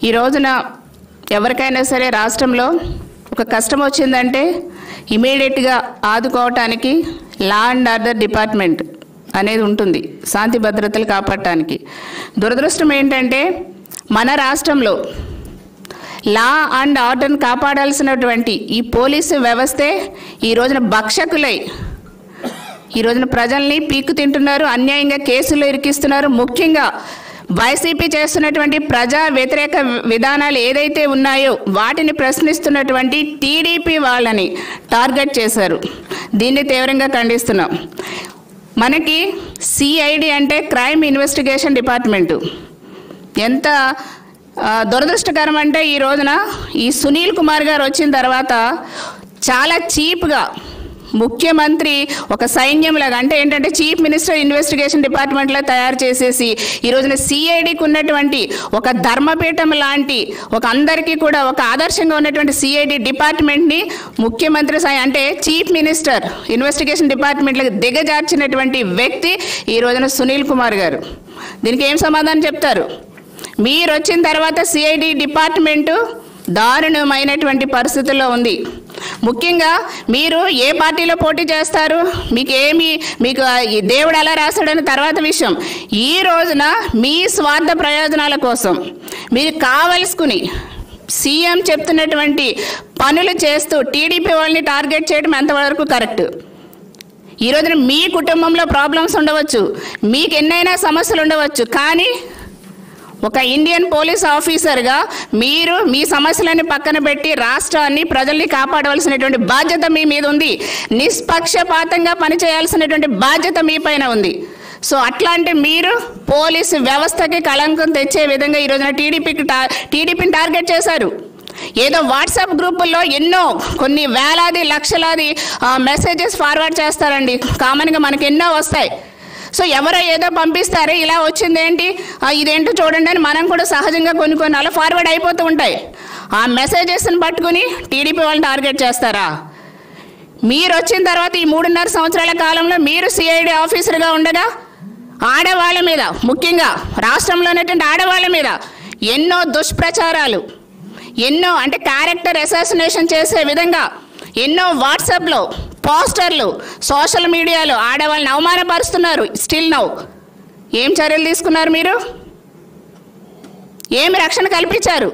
ఈ రోజున ఎవరికైనా సరే రాష్ట్రంలో ఒక కష్టం వచ్చిందంటే ఇమీడియట్గా ఆదుకోవటానికి లా అండ్ ఆర్డర్ డిపార్ట్మెంట్ అనేది ఉంటుంది శాంతి భద్రతలు కాపాడటానికి దురదృష్టం ఏంటంటే మన రాష్ట్రంలో లా అండ్ ఆర్డర్ని కాపాడాల్సినటువంటి ఈ పోలీసు వ్యవస్థే ఈ రోజున భక్షకులై ఈ రోజున ప్రజల్ని పీక్కు తింటున్నారు అన్యాయంగా కేసులు ఇరికిస్తున్నారు ముఖ్యంగా వైసీపీ చేస్తున్నటువంటి ప్రజా వ్యతిరేక విధానాలు ఏదైతే ఉన్నాయో వాటిని ప్రశ్నిస్తున్నటువంటి టీడీపీ వాళ్ళని టార్గెట్ చేశారు దీన్ని తీవ్రంగా ఖండిస్తున్నాం మనకి సిఐడి అంటే క్రైమ్ ఇన్వెస్టిగేషన్ డిపార్ట్మెంటు ఎంత ఆ, దురదృష్టకరం అంటే ఈ రోజున ఈ సునీల్ కుమార్ గారు వచ్చిన తర్వాత చాలా చీప్గా ముఖ్యమంత్రి ఒక సైన్యంలాగా అంటే ఏంటంటే చీఫ్ మినిస్టర్ ఇన్వెస్టిగేషన్ డిపార్ట్మెంట్లో తయారు చేసేసి ఈ రోజున సిఐడికి ఉన్నటువంటి ఒక ధర్మపీఠం లాంటి ఒక అందరికీ కూడా ఒక ఆదర్శంగా ఉన్నటువంటి సిఐడి డిపార్ట్మెంట్ని ముఖ్యమంత్రి సై అంటే చీఫ్ మినిస్టర్ ఇన్వెస్టిగేషన్ డిపార్ట్మెంట్లకు దిగజార్చినటువంటి వ్యక్తి ఈ రోజున సునీల్ కుమార్ గారు దీనికి ఏం సమాధానం చెప్తారు మీరు వచ్చిన తర్వాత సిఐడి డిపార్ట్మెంటు దారుణమైనటువంటి పరిస్థితుల్లో ఉంది ముఖ్యంగా మీరు ఏ పార్టీలో పోటీ చేస్తారు మీకు ఏమి మీకు ఆ ఈ దేవుడు ఎలా రాశాడని తర్వాత విషయం ఈ రోజున మీ స్వార్థ ప్రయోజనాల కోసం మీరు కావలసుకుని సీఎం చెప్తున్నటువంటి పనులు చేస్తూ టీడీపీ వాళ్ళని టార్గెట్ చేయడం ఎంతవరకు కరెక్ట్ ఈ రోజున మీ కుటుంబంలో ప్రాబ్లమ్స్ ఉండవచ్చు మీకు ఎన్నైనా సమస్యలు ఉండవచ్చు కానీ ఒక ఇండియన్ పోలీస్ ఆఫీసర్గా మీరు మీ సమస్యలని పక్కన పెట్టి రాష్ట్రాన్ని ప్రజల్ని కాపాడవలసినటువంటి బాధ్యత మీ మీద ఉంది నిష్పక్షపాతంగా పనిచేయాల్సినటువంటి బాధ్యత మీ పైన ఉంది సో అట్లాంటి మీరు పోలీసు వ్యవస్థకి కళంకం తెచ్చే విధంగా ఈ రోజున టీడీపీకి టా టీడీపీని టార్గెట్ చేశారు ఏదో వాట్సాప్ గ్రూపుల్లో ఎన్నో కొన్ని వేలాది లక్షలాది మెసేజెస్ ఫార్వర్డ్ చేస్తారండి కామన్గా మనకి ఎన్నో వస్తాయి సో ఎవరో ఏదో పంపిస్తారు ఇలా వచ్చింది ఏంటి ఆ, ఇదేంటో చూడండి అని మనం కూడా సహజంగా కొన్ని కొన్ని అలా ఫార్వర్డ్ అయిపోతూ ఉంటాయి ఆ మెసేజెస్ని పట్టుకుని టీడీపీ వాళ్ళని టార్గెట్ చేస్తారా మీరు వచ్చిన తర్వాత ఈ మూడున్నర సంవత్సరాల కాలంలో మీరు సిఐడి ఆఫీసర్గా ఉండగా ఆడవాళ్ళ మీద ముఖ్యంగా రాష్ట్రంలో ఉన్నటువంటి ఆడవాళ్ళ మీద ఎన్నో దుష్ప్రచారాలు ఎన్నో అంటే క్యారెక్టర్ అసాసినేషన్ చేసే విధంగా ఎన్నో వాట్సాప్లో పోస్టర్లు సోషల్ మీడియాలో ఆడవాళ్ళని అవమానపరుస్తున్నారు స్టిల్ నౌ ఏం చర్యలు తీసుకున్నారు మీరు ఏమి రక్షణ కల్పించారు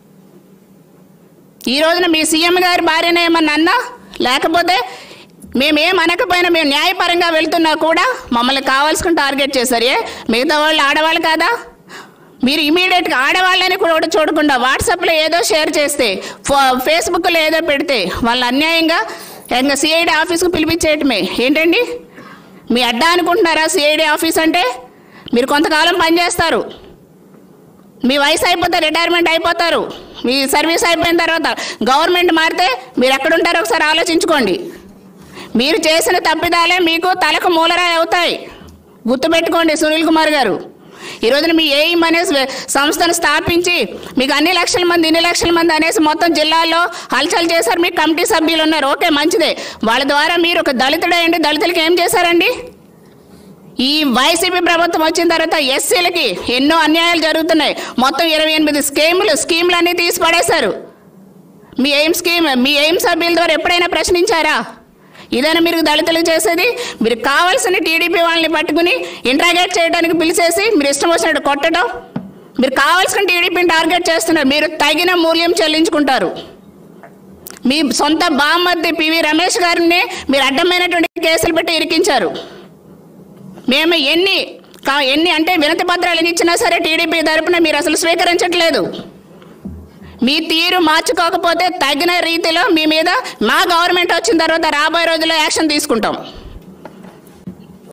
ఈ రోజున మీ సీఎం గారి భార్యన ఏమన్నా అన్నా లేకపోతే మేమేం అనకపోయినా మేము న్యాయపరంగా వెళ్తున్నా కూడా మమ్మల్ని కావాల్సుకుని టార్గెట్ చేశారు ఏ మిగతా వాళ్ళు ఆడవాళ్ళు కాదా మీరు ఇమీడియట్గా ఆడవాళ్ళని కూడా చూడకుండా వాట్సాప్లో ఏదో షేర్ చేస్తే ఫో- ఫేస్బుక్లో ఏదో పెడితే వాళ్ళు అన్యాయంగా ఇంకా సిఐడి ఆఫీస్కి పిలిపించేయటమే ఏంటండి మీ అడ్డా అనుకుంటున్నారా సిఐడి ఆఫీస్ అంటే మీరు కొంతకాలం పనిచేస్తారు మీ వయసు అయిపోతే రిటైర్మెంట్ అయిపోతారు మీ సర్వీస్ అయిపోయిన తర్వాత గవర్నమెంట్ మారితే మీరు ఎక్కడ ఉంటారో ఒకసారి ఆలోచించుకోండి మీరు చేసిన తప్పిదాలే మీకు తలకు మూలరాయి అవుతాయి గుర్తుపెట్టుకోండి సునీల్ కుమార్ గారు ఈ రోజున మీ ఎయిమ్ అనే స్వ- సంస్థను స్థాపించి మీకు అన్ని లక్షల మంది ఇన్ని లక్షల మంది అనేసి మొత్తం జిల్లాల్లో హల్చల్ చేశారు మీకు కమిటీ సభ్యులు ఉన్నారు ఓకే మంచిదే వాళ్ళ ద్వారా మీరు ఒక దళితుడేయండి దళితులకి ఏం చేశారండి ఈ వైసీపీ ప్రభుత్వం వచ్చిన తర్వాత ఎస్సీలకి ఎన్నో అన్యాయాలు జరుగుతున్నాయి మొత్తం ఇరవై ఎనిమిది స్కీములు స్కీములు అన్నీ తీసి పడేశారు మీ ఎయిమ్ స్కీమ్ మీ ఎయిమ్ సభ్యుల ద్వారా ఎప్పుడైనా ప్రశ్నించారా ఇదేనా మీరు దళితులకు చేసేది మీరు కావాల్సిన టీడీపీ వాళ్ళని పట్టుకుని ఇంట్రాగేట్ చేయడానికి పిలిచేసి మీరు ఇష్టం వచ్చినట్టు కొట్టడం మీరు కావాల్సిన టీడీపీని టార్గెట్ చేస్తున్నారు మీరు తగిన మూల్యం చెల్లించుకుంటారు మీ సొంత బామ్మర్ది పివి రమేష్ గారిని మీరు అడ్డమైనటువంటి కేసులు పెట్టి ఇరికించారు మేము ఎన్ని కా- ఎన్ని అంటే వినతి పత్రాలు ఎన్ని ఇచ్చినా సరే టీడీపీ తరపున మీరు అసలు స్వీకరించట్లేదు మీ తీరు మార్చుకోకపోతే తగిన రీతిలో మీ మీద మా గవర్నమెంట్ వచ్చిన తర్వాత రాబోయే రోజుల్లో యాక్షన్ తీసుకుంటాం